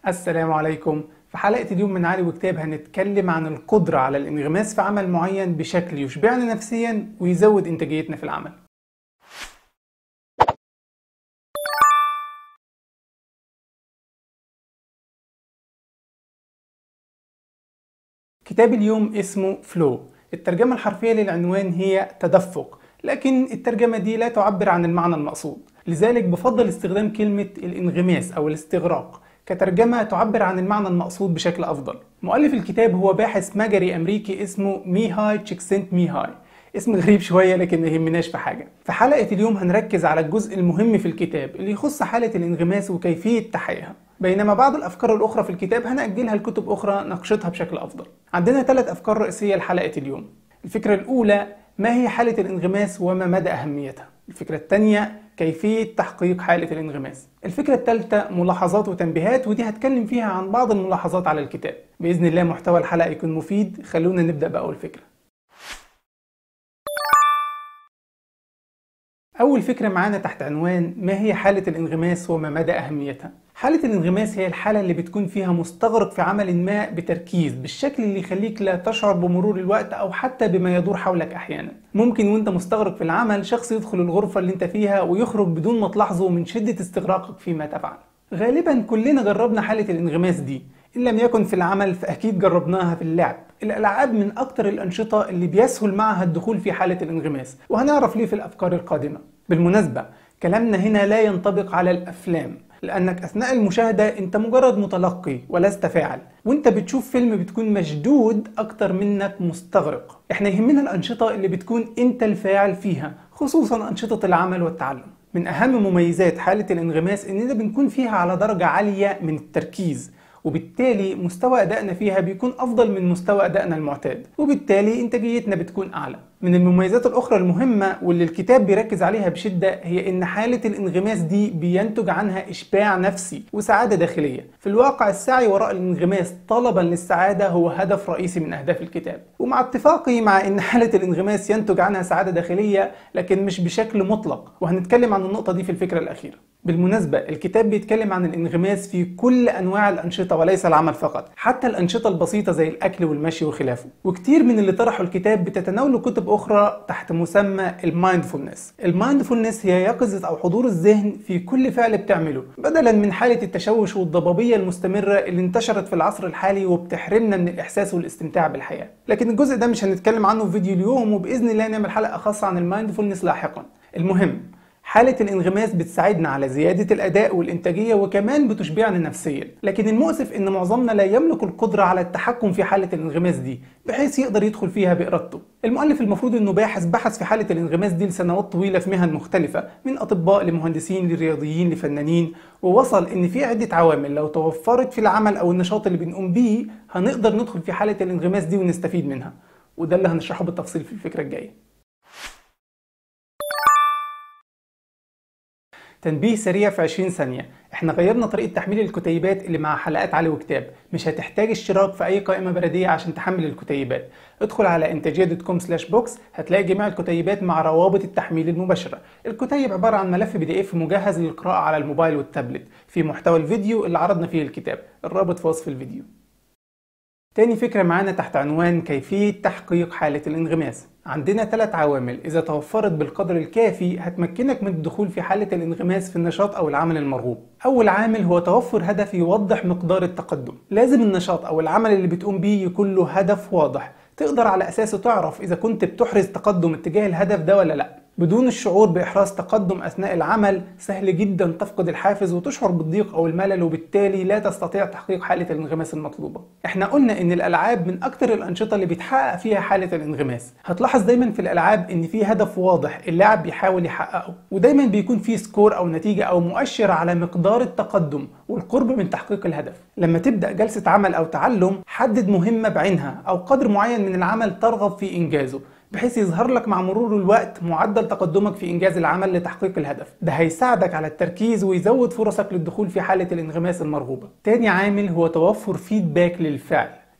السلام عليكم في حلقة اليوم من علي وكتاب هنتكلم عن القدرة على الانغماس في عمل معين بشكل يشبعنا نفسيا ويزود انتاجيتنا في العمل كتاب اليوم اسمه فلو الترجمة الحرفية للعنوان هي تدفق لكن الترجمة دي لا تعبر عن المعنى المقصود لذلك بفضل استخدام كلمة الانغماس أو الاستغراق كترجمة تعبر عن المعنى المقصود بشكل أفضل مؤلف الكتاب هو باحث مجري أمريكي اسمه ميهاي تشيكسنت ميهاي اسم غريب شوية لكن ما يهمناش في حاجة في حلقة اليوم هنركز على الجزء المهم في الكتاب اللي يخص حالة الانغماس وكيفية تحقيقها بينما بعض الأفكار الأخرى في الكتاب هنأجلها لكتب أخرى ناقشتها بشكل أفضل عندنا ثلاث أفكار رئيسية لحلقة اليوم الفكرة الأولى ما هي حالة الانغماس وما مدى أهميتها الفكرة الثانية كيفية تحقيق حالة الانغماس الفكرة الثالثة ملاحظات وتنبيهات ودي هتكلم فيها عن بعض الملاحظات على الكتاب بإذن الله محتوى الحلقة يكون مفيد خلونا نبدأ بأول فكرة أول فكرة معانا تحت عنوان ما هي حالة الانغماس وما مدى أهميتها حالة الانغماس هي الحالة اللي بتكون فيها مستغرق في عمل ما بتركيز بالشكل اللي يخليك لا تشعر بمرور الوقت أو حتى بما يدور حولك أحيانا ممكن وانت مستغرق في العمل شخص يدخل الغرفة اللي انت فيها ويخرج بدون ما تلاحظه من شدة استغراقك فيما تفعل غالبا كلنا جربنا حالة الانغماس دي إن لم يكن في العمل فأكيد جربناها في اللعب الألعاب من أكتر الأنشطة اللي بيسهل معها الدخول في حالة الانغماس وهنعرف ليه في الأفكار القادمة بالمناسبة كلامنا هنا لا ينطبق على الأفلام لأنك أثناء المشاهدة أنت مجرد متلقي ولست فاعل وأنت بتشوف فيلم بتكون مشدود أكتر منك مستغرق إحنا يهمنا الأنشطة اللي بتكون أنت الفاعل فيها خصوصا أنشطة العمل والتعلم من أهم مميزات حالة الانغماس إننا بنكون فيها على درجة عالية من التركيز وبالتالي مستوى أدائنا فيها بيكون أفضل من مستوى أدائنا المعتاد وبالتالي إنتاجيتنا بتكون أعلى من المميزات الأخرى المهمة واللي الكتاب بيركز عليها بشدة هي إن حالة الانغماس دي بينتج عنها إشباع نفسي وسعادة داخلية في الواقع السعي وراء الانغماس طلبا للسعادة هو هدف رئيسي من أهداف الكتاب ومع اتفاقي مع إن حالة الانغماس ينتج عنها سعادة داخلية لكن مش بشكل مطلق وهنتكلم عن النقطة دي في الفكرة الأخيرة بالمناسبة الكتاب بيتكلم عن الانغماس في كل أنواع الأنشطة وليس العمل فقط حتى الأنشطة البسيطة زي الأكل والمشي وخلافه وكتير من اللي طرحوا الكتاب بتتناولوا كتب أخرى تحت مسمى المايندفولنس المايندفولنس هي يقظة أو حضور الذهن في كل فعل بتعمله بدلا من حالة التشوش والضبابية المستمرة اللي انتشرت في العصر الحالي وبتحرمنا من الإحساس والاستمتاع بالحياة لكن الجزء ده مش هنتكلم عنه في فيديو اليوم وبإذن الله نعمل حلقة خاصة عن المايندفولنس لاحقا المهم حالة الانغماس بتساعدنا على زيادة الأداء والإنتاجية وكمان بتشبعنا نفسيا لكن المؤسف إن معظمنا لا يملك القدرة على التحكم في حالة الانغماس دي بحيث يقدر يدخل فيها بإرادته المؤلف المفروض إنه باحث بحث في حالة الانغماس دي لسنوات طويلة في مهن مختلفة من أطباء لمهندسين لرياضيين لفنانين ووصل إن في عدة عوامل لو توفرت في العمل أو النشاط اللي بنقوم بيه هنقدر ندخل في حالة الانغماس دي ونستفيد منها وده اللي هنشرحه بالتفصيل في الفكرة الجاية تنبيه سريع في 20 ثانية احنا غيرنا طريقة تحميل الكتيبات اللي مع حلقات علي وكتاب مش هتحتاج اشتراك في اي قائمة بريدية عشان تحمل الكتيبات ادخل على انتاجية دوت كوم سلاش بوكس هتلاقي جميع الكتيبات مع روابط التحميل المباشرة الكتيب عبارة عن ملف بي دي اف مجهز للقراءة على الموبايل والتابلت في محتوى الفيديو اللي عرضنا فيه الكتاب الرابط في وصف الفيديو تاني فكرة معانا تحت عنوان كيفية تحقيق حالة الانغماس عندنا ثلاث عوامل إذا توفرت بالقدر الكافي هتمكنك من الدخول في حالة الانغماس في النشاط أو العمل المرغوب أول عامل هو توفر هدف يوضح مقدار التقدم لازم النشاط أو العمل اللي بتقوم بيه يكون له هدف واضح تقدر على أساسه تعرف إذا كنت بتحرز تقدم اتجاه الهدف ده ولا لأ بدون الشعور بإحراز تقدم أثناء العمل سهل جدا تفقد الحافز وتشعر بالضيق أو الملل وبالتالي لا تستطيع تحقيق حالة الانغماس المطلوبة احنا قلنا ان الألعاب من أكتر الأنشطة اللي بيتحقق فيها حالة الانغماس هتلاحظ دايما في الألعاب ان في هدف واضح اللاعب بيحاول يحققه ودايما بيكون في سكور أو نتيجة أو مؤشر على مقدار التقدم والقرب من تحقيق الهدف لما تبدأ جلسة عمل أو تعلم حدد مهمة بعينها أو قدر معين من العمل ترغب في إنجازه بحيث يظهر لك مع مرور الوقت معدل تقدمك في إنجاز العمل لتحقيق الهدف ده هيساعدك على التركيز ويزود فرصك للدخول في حالة الانغماس المرغوبة تاني عامل هو توفر فيدباك للفعل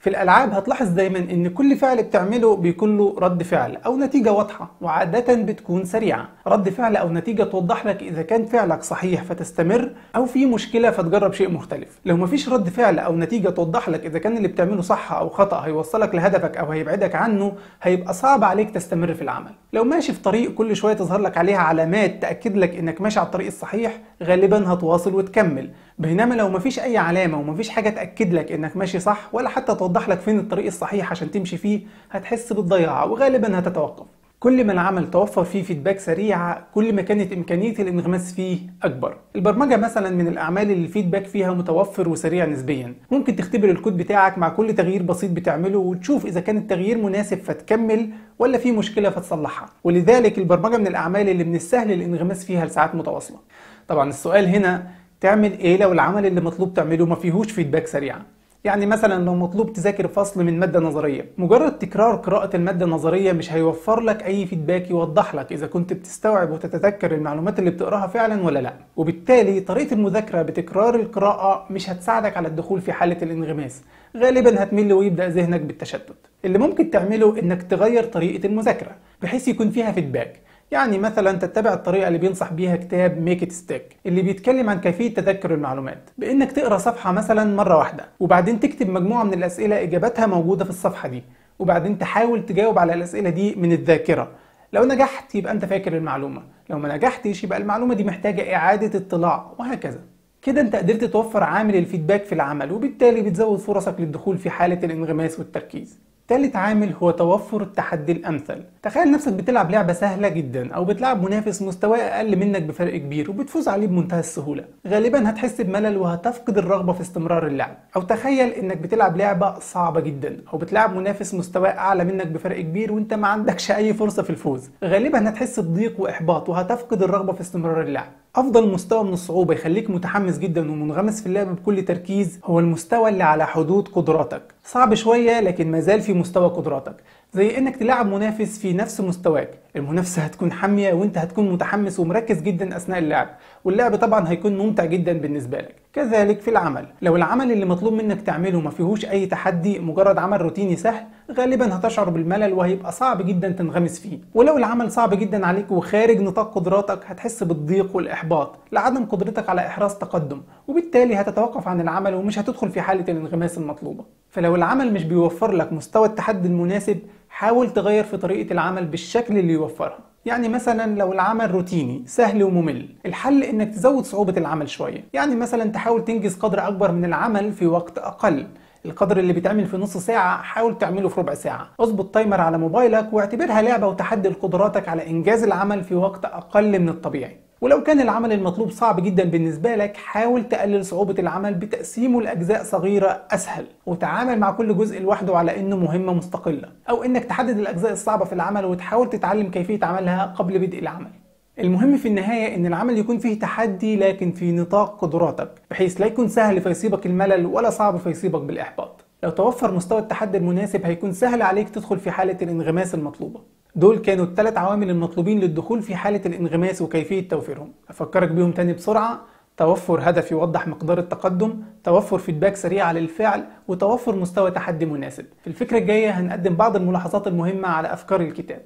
في الالعاب هتلاحظ دايما ان كل فعل بتعمله بيكون له رد فعل او نتيجه واضحه وعاده بتكون سريعه رد فعل او نتيجه توضح لك اذا كان فعلك صحيح فتستمر او في مشكله فتجرب شيء مختلف لو مفيش رد فعل او نتيجه توضح لك اذا كان اللي بتعمله صح او خطا هيوصلك لهدفك او هيبعدك عنه هيبقى صعب عليك تستمر في العمل لو ماشي في طريق كل شويه تظهر لك عليها علامات تاكد لك انك ماشي على الطريق الصحيح غالبا هتواصل وتكمل بينما لو مفيش اي علامه ومفيش حاجه تاكد لك انك ماشي صح ولا حتى توضح لك فين الطريق الصحيح عشان تمشي فيه هتحس بالضياع وغالبا هتتوقف كل ما العمل توفر فيه فيدباك سريعة كل ما كانت إمكانية الانغماس فيه أكبر البرمجة مثلا من الأعمال اللي الفيدباك فيها متوفر وسريع نسبيا ممكن تختبر الكود بتاعك مع كل تغيير بسيط بتعمله وتشوف إذا كان التغيير مناسب فتكمل ولا في مشكلة فتصلحها ولذلك البرمجة من الأعمال اللي من السهل الانغماس فيها لساعات متواصلة طبعا السؤال هنا تعمل ايه لو العمل اللي مطلوب تعمله ما فيهوش فيدباك سريع يعني مثلا لو مطلوب تذاكر فصل من ماده نظريه مجرد تكرار قراءه الماده النظريه مش هيوفر لك اي فيدباك يوضح لك اذا كنت بتستوعب وتتذكر المعلومات اللي بتقراها فعلا ولا لا وبالتالي طريقه المذاكره بتكرار القراءه مش هتساعدك على الدخول في حاله الانغماس غالبا هتمل ويبدا ذهنك بالتشتت اللي ممكن تعمله انك تغير طريقه المذاكره بحيث يكون فيها فيدباك يعني مثلا تتبع الطريقة اللي بينصح بيها كتاب ميك ات ستيك اللي بيتكلم عن كيفية تذكر المعلومات بإنك تقرأ صفحة مثلا مرة واحدة وبعدين تكتب مجموعة من الأسئلة إجاباتها موجودة في الصفحة دي وبعدين تحاول تجاوب على الأسئلة دي من الذاكرة لو نجحت يبقى أنت فاكر المعلومة لو ما نجحتش يبقى المعلومة دي محتاجة إعادة اطلاع وهكذا كده انت قدرت توفر عامل الفيدباك في العمل وبالتالي بتزود فرصك للدخول في حالة الانغماس والتركيز تالت عامل هو توفر التحدي الأمثل تخيل نفسك بتلعب لعبة سهلة جدا أو بتلعب منافس مستواه أقل منك بفرق كبير وبتفوز عليه بمنتهى السهولة غالبا هتحس بملل وهتفقد الرغبة في استمرار اللعب أو تخيل إنك بتلعب لعبة صعبة جدا أو بتلعب منافس مستواه أعلى منك بفرق كبير وأنت ما عندكش أي فرصة في الفوز غالبا هتحس بضيق وإحباط وهتفقد الرغبة في استمرار اللعب افضل مستوى من الصعوبه يخليك متحمس جدا ومنغمس في اللعب بكل تركيز هو المستوى اللي على حدود قدراتك صعب شويه لكن مازال في مستوى قدراتك زي انك تلعب منافس في نفس مستواك المنافسه هتكون حاميه وانت هتكون متحمس ومركز جدا اثناء اللعب واللعب طبعا هيكون ممتع جدا بالنسبه لك كذلك في العمل لو العمل اللي مطلوب منك تعمله ما فيهوش اي تحدي مجرد عمل روتيني سهل غالبا هتشعر بالملل وهيبقى صعب جدا تنغمس فيه ولو العمل صعب جدا عليك وخارج نطاق قدراتك هتحس بالضيق والاحباط لعدم قدرتك على احراز تقدم وبالتالي هتتوقف عن العمل ومش هتدخل في حاله الانغماس المطلوبه فلو العمل مش بيوفر لك مستوى التحدي المناسب حاول تغير في طريقه العمل بالشكل اللي يوفرها يعني مثلا لو العمل روتيني سهل وممل الحل انك تزود صعوبة العمل شوية يعني مثلا تحاول تنجز قدر اكبر من العمل في وقت اقل القدر اللي بيتعمل في نص ساعة حاول تعمله في ربع ساعة اظبط تايمر على موبايلك واعتبرها لعبة وتحدي لقدراتك على انجاز العمل في وقت اقل من الطبيعي ولو كان العمل المطلوب صعب جدا بالنسبة لك حاول تقلل صعوبة العمل بتقسيمه لأجزاء صغيرة أسهل وتعامل مع كل جزء لوحده على إنه مهمة مستقلة أو إنك تحدد الأجزاء الصعبة في العمل وتحاول تتعلم كيفية عملها قبل بدء العمل المهم في النهاية إن العمل يكون فيه تحدي لكن في نطاق قدراتك بحيث لا يكون سهل فيصيبك الملل ولا صعب فيصيبك بالإحباط لو توفر مستوى التحدي المناسب هيكون سهل عليك تدخل في حالة الانغماس المطلوبة دول كانوا الثلاث عوامل المطلوبين للدخول في حالة الانغماس وكيفية توفيرهم أفكرك بيهم تاني بسرعة توفر هدف يوضح مقدار التقدم توفر فيدباك سريع للفعل وتوفر مستوى تحدي مناسب في الفكرة الجاية هنقدم بعض الملاحظات المهمة على أفكار الكتاب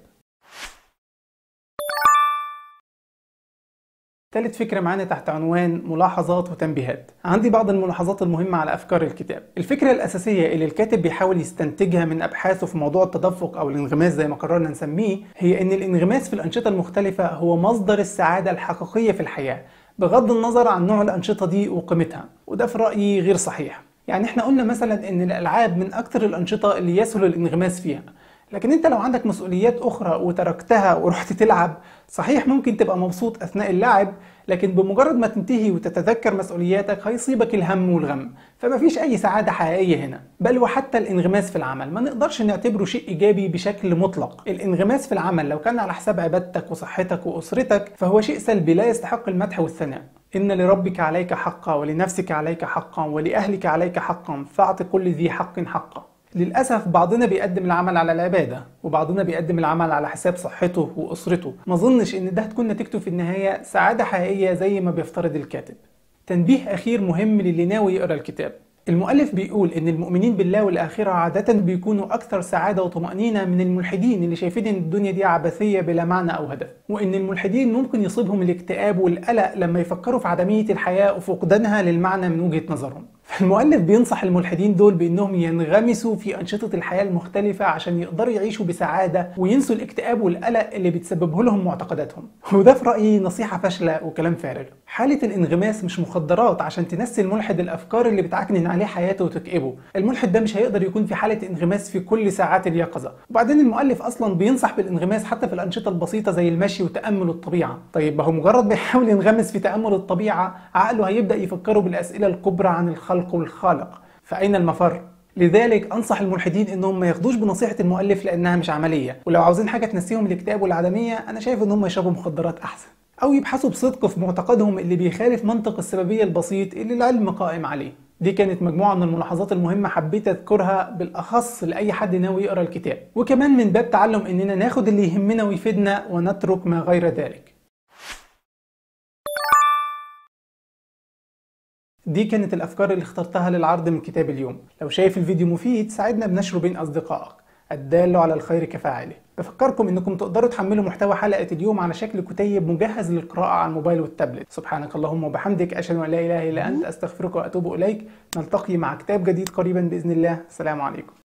ثالث فكرة معانا تحت عنوان ملاحظات وتنبيهات عندي بعض الملاحظات المهمة على أفكار الكتاب الفكرة الأساسية اللي الكاتب بيحاول يستنتجها من أبحاثه في موضوع التدفق أو الانغماس زي ما قررنا نسميه هي أن الانغماس في الأنشطة المختلفة هو مصدر السعادة الحقيقية في الحياة بغض النظر عن نوع الأنشطة دي وقيمتها وده في رأيي غير صحيح يعني احنا قلنا مثلا ان الالعاب من اكتر الانشطه اللي يسهل الانغماس فيها لكن انت لو عندك مسؤوليات اخرى وتركتها ورحت تلعب صحيح ممكن تبقى مبسوط اثناء اللعب لكن بمجرد ما تنتهي وتتذكر مسؤولياتك هيصيبك الهم والغم فمفيش اي سعادة حقيقية هنا بل وحتى الانغماس في العمل ما نقدرش نعتبره شيء ايجابي بشكل مطلق الانغماس في العمل لو كان على حساب عبادتك وصحتك واسرتك فهو شيء سلبي لا يستحق المدح والثناء إن لربك عليك حقا ولنفسك عليك حقا ولأهلك عليك حقا فاعط كل ذي حق حقا للأسف بعضنا بيقدم العمل على العبادة وبعضنا بيقدم العمل على حساب صحته وأسرته ما أظنش إن ده هتكون نتيجته في النهاية سعادة حقيقية زي ما بيفترض الكاتب تنبيه أخير مهم للي ناوي يقرأ الكتاب المؤلف بيقول ان المؤمنين بالله والاخره عاده بيكونوا اكثر سعاده وطمانينه من الملحدين اللي شايفين ان الدنيا دي عبثيه بلا معنى او هدف وان الملحدين ممكن يصيبهم الاكتئاب والقلق لما يفكروا في عدميه الحياه وفقدانها للمعنى من وجهه نظرهم فالمؤلف بينصح الملحدين دول بانهم ينغمسوا في انشطه الحياه المختلفه عشان يقدروا يعيشوا بسعاده وينسوا الاكتئاب والقلق اللي بتسببه لهم معتقداتهم وده في رايي نصيحه فاشله وكلام فارغ حاله الانغماس مش مخدرات عشان تنسي الملحد الافكار اللي بتعكنن عليه حياته وتكئبه الملحد ده مش هيقدر يكون في حاله انغماس في كل ساعات اليقظه وبعدين المؤلف اصلا بينصح بالانغماس حتى في الانشطه البسيطه زي المشي وتامل الطبيعه طيب ما هو مجرد بيحاول ينغمس في تامل الطبيعه عقله هيبدا يفكره بالاسئله الكبرى عن الخلق والخالق فاين المفر لذلك انصح الملحدين انهم ما ياخدوش بنصيحه المؤلف لانها مش عمليه ولو عاوزين حاجه تنسيهم الاكتئاب والعدميه انا شايف ان هم يشربوا مخدرات احسن او يبحثوا بصدق في معتقدهم اللي بيخالف منطق السببيه البسيط اللي العلم قائم عليه دي كانت مجموعة من الملاحظات المهمة حبيت أذكرها بالأخص لأي حد ناوي يقرأ الكتاب وكمان من باب تعلم إننا ناخد اللي يهمنا ويفيدنا ونترك ما غير ذلك دي كانت الأفكار اللي اخترتها للعرض من كتاب اليوم لو شايف الفيديو مفيد ساعدنا بنشره بين أصدقائك الدال على الخير كفاعله بفكركم انكم تقدروا تحملوا محتوى حلقة اليوم على شكل كتيب مجهز للقراءة على الموبايل والتابلت سبحانك اللهم وبحمدك أشهد أن لا إله إلا أنت أستغفرك وأتوب إليك نلتقي مع كتاب جديد قريبا بإذن الله السلام عليكم